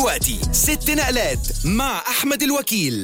دلوقتي ست نقلات مع أحمد الوكيل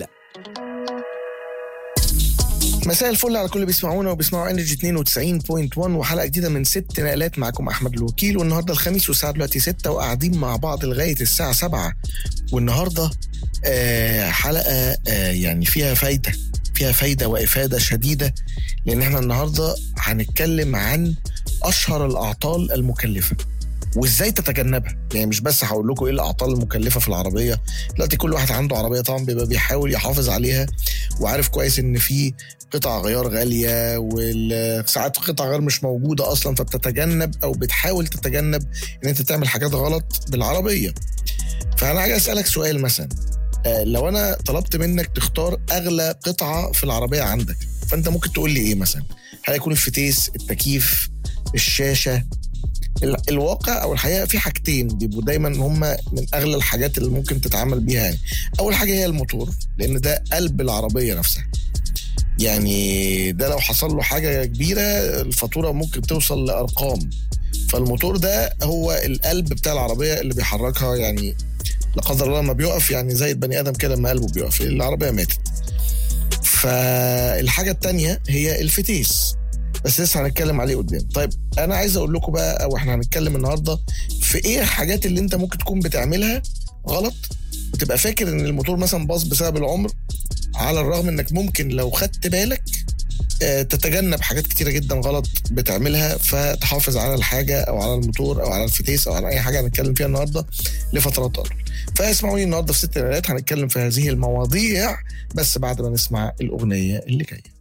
مساء الفل على كل اللي بيسمعونا وبيسمعوا انرجي 92.1 وحلقه جديده من ست نقلات معاكم احمد الوكيل والنهارده الخميس والساعه دلوقتي 6 وقاعدين مع بعض لغايه الساعه 7 والنهارده آه حلقه آه يعني فيها فايده فيها فايده وافاده شديده لان احنا النهارده هنتكلم عن اشهر الاعطال المكلفه وازاي تتجنبها يعني مش بس هقول لكم ايه الاعطال المكلفه في العربيه دلوقتي كل واحد عنده عربيه طبعا بيبقى بيحاول يحافظ عليها وعارف كويس ان في قطع غيار غاليه وساعات قطع غيار مش موجوده اصلا فبتتجنب او بتحاول تتجنب ان انت تعمل حاجات غلط بالعربيه فانا عايز اسالك سؤال مثلا آه، لو انا طلبت منك تختار اغلى قطعه في العربيه عندك فانت ممكن تقول لي ايه مثلا هل يكون الفتيس التكييف الشاشه ال- الواقع او الحقيقه في حاجتين بيبقوا دايما هم من اغلى الحاجات اللي ممكن تتعامل بيها يعني اول حاجه هي الموتور لان ده قلب العربيه نفسها يعني ده لو حصل له حاجه كبيره الفاتوره ممكن توصل لارقام فالموتور ده هو القلب بتاع العربيه اللي بيحركها يعني لا قدر الله ما بيقف يعني زي البني ادم كده لما قلبه بيقف العربيه ماتت فالحاجه التانية هي الفتيس بس لسه هنتكلم عليه قدام طيب انا عايز اقول لكم بقى او احنا هنتكلم النهارده في ايه الحاجات اللي انت ممكن تكون بتعملها غلط وتبقى فاكر ان الموتور مثلا باظ بسبب العمر على الرغم انك ممكن لو خدت بالك آه، تتجنب حاجات كتيره جدا غلط بتعملها فتحافظ على الحاجه او على الموتور او على الفتيس او على اي حاجه هنتكلم فيها النهارده لفترات اطول فاسمعوني النهارده في ست ليالات هنتكلم في هذه المواضيع بس بعد ما نسمع الاغنيه اللي جايه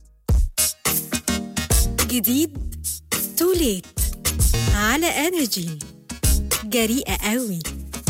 جديد توليت على انرجي جريئة قوي